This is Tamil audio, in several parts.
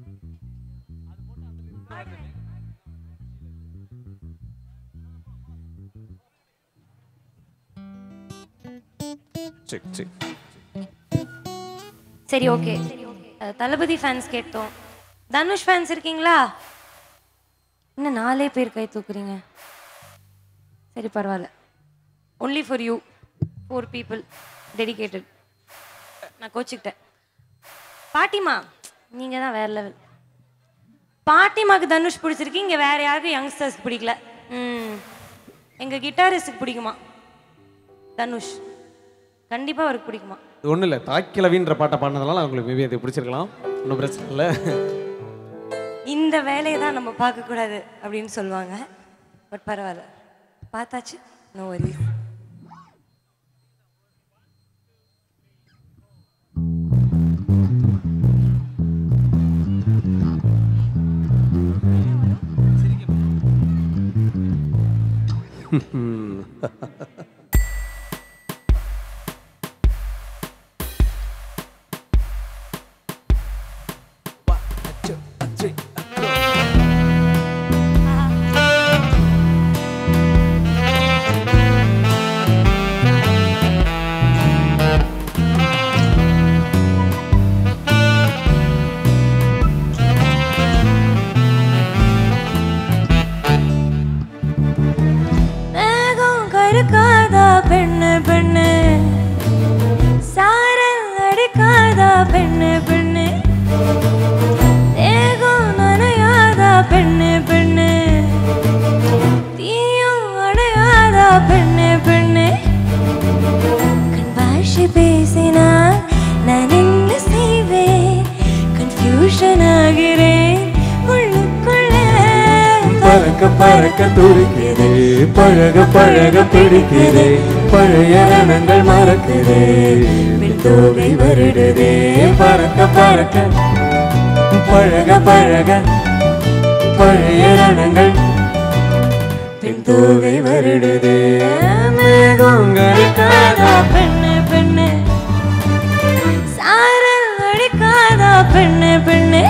செக் செக் சரி ஓகே தளபதி ஃபேன்ஸ் கேட்டோம் தனுஷ் ஃபேன்ஸ் இருக்கீங்களா இன்னும் நாலே பேர் கை தூக்குறீங்க சரி பரவாயில்ல only for you four people dedicated நான் கோச்சிக்கிட்டேன் பாட்டிமா நீங்கள் தான் வேற லெவல் பாட்டிமாக்கு தனுஷ் பிடிச்சிருக்கு இங்கே வேற யாருக்கும் யங்ஸ்டர்ஸ்க்கு பிடிக்கல ம் எங்கள் கிட்டாரிஸ்டுக்கு பிடிக்குமா தனுஷ் கண்டிப்பாக அவருக்கு பிடிக்குமா இது ஒன்றும் இல்லை தாக்கிலவின்ற பாட்டை பாடினதுனால உங்களுக்கு மேபி அது பிடிச்சிருக்கலாம் ஒன்றும் பிரச்சனை இல்லை இந்த வேலையை தான் நம்ம பார்க்கக்கூடாது அப்படின்னு சொல்லுவாங்க பட் பரவாயில்ல பார்த்தாச்சு நோ வரி மேகம் கருக்காதா பெண்ணு பெண்ணு சாரல் அடிக்காதா பெண்ணு பெண்ணு தேகம் நனையாதா பெண்ணு பெண்ணு தீயும் அடையாதா பெண்ணு பெண்ணு கண் பாஷை பேசினா நான் என்ன செய்வேன் கன்ஃபியூஷன் ஆகிறேன் உள்ளுக்குள்ளே பறக்க பறக்க துடிக்குதே பழக பழக பிடிக்குதே பழைய ரணங்கள் மறக்குதே விண்தோகை வருடுதே பறக்க பறக்க பழக பழக பழைய ரணங்கள் பின்தோகை வருடுதே மேகங்கள் அடிக்காதா பெண்ணு பெண்ணு சாரல் அடிக்காதா பெண்ணு பெண்ணு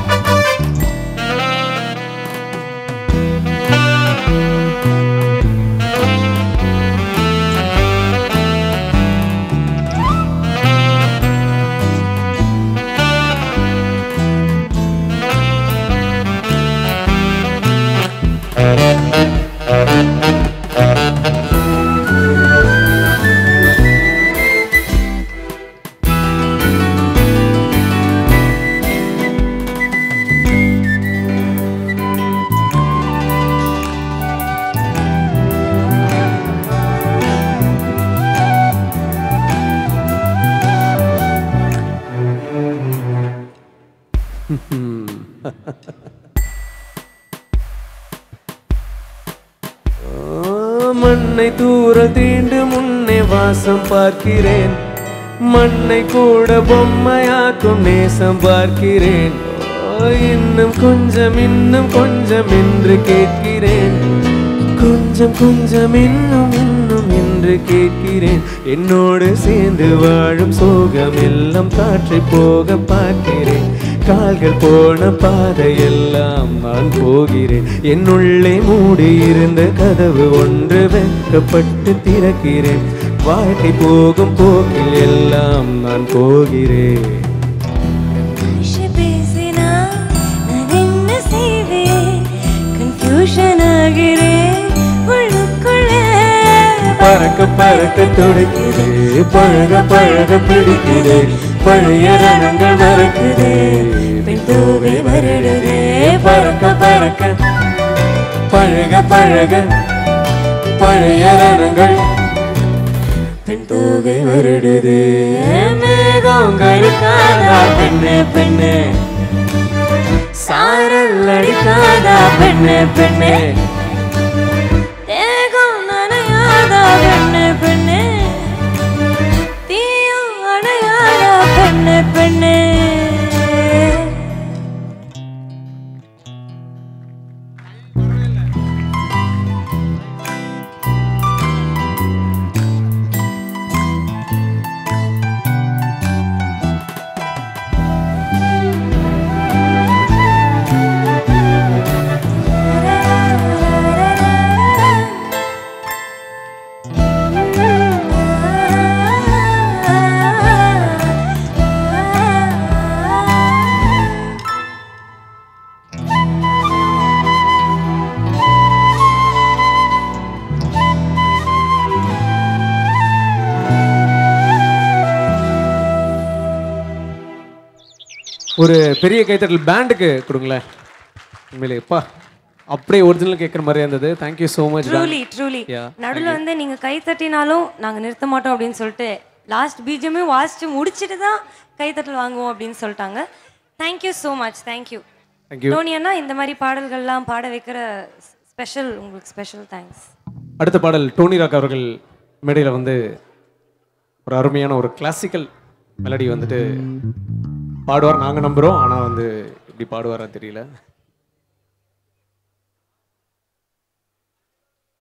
ஆ, மண்ணை தூர தீண்டு முன்னே வாசம் பார்க்கிறேன் மண்ணை கூட பொம்மையாக்கும் நேசம் பார்க்கிறேன் ஓ, இன்னும் கொஞ்சம் இன்னும் கொஞ்சம் என்று கேட்கிறேன் கொஞ்சம் கொஞ்சம் இன்னும் இன்னும் என்று கேட்கிறேன் என்னோடு சேர்ந்து வாழும் சோகம் எல்லாம் காற்றை போக பார்க்கிறேன் கால்கள் போன பாதையெல்லாம் நான் போகிறேன் என்னுள்ளே மூடி இருந்த கதவு ஒன்று வெக்கப்பட்டு திறக்கிறேன் வாழ்க்கை போகும் போக்கில் எல்லாம் நான் போகிறேன் பாஷை பேசினா நான் என்ன செய்வேன் கன்ஃபியூஷன் ஆகிறேன் உள்ளுக்குள்ளே பறக்க பறக்க துடிக்குதே பழக பழக பிடிக்குதே பழைய ரணங்கள் மறக்குதே பின் தூவை வருடுதே பறக்க பறக்க பழக பழக பழைய ரணங்கள் பின் தூவை வருடுதே மேகங்கள் காதா பெண்ணே பெண்ணே சாரல் அடிக்காதா பெண்ணே பெண்ணே தேகம் நனையாதா பெண்ணு பெண்ணு தீயும் அணையாதா பெண்ணு பெண்ணு ஒரு பெரிய கைத்தட்டல் பேண்டுக்கு கொடுங்களேன் உண்மையிலே எப்பா அப்படியே ஒரிஜினல் கேட்குற மாதிரியே இருந்தது thank you so much truly truly Yeah, நடுவில் வந்து நீங்கள் கை தட்டினாலும் நாங்கள் நிறுத்த மாட்டோம் அப்படின்னு சொல்லிட்டு லாஸ்ட் பீஜமே வாசிச்சு முடிச்சுட்டு தான் கைத்தட்டல் வாங்குவோம் அப்படின்னு சொல்லிட்டாங்க thank you so much thank you thank you Tony அண்ணா இந்த மாதிரி பாடல்கள்லாம் பாட வைக்கிற ஸ்பெஷல் உங்களுக்கு ஸ்பெஷல் தேங்க்ஸ் அடுத்த பாடல் டோனி ராக் அவர்கள் மேடையில் வந்து ஒரு அருமையான ஒரு கிளாசிக்கல் மெலடி வந்துட்டு பாடுவார் நாங்கள் நம்புகிறோம் ஆனால் வந்து இப்படி பாடுவாரா தெரியல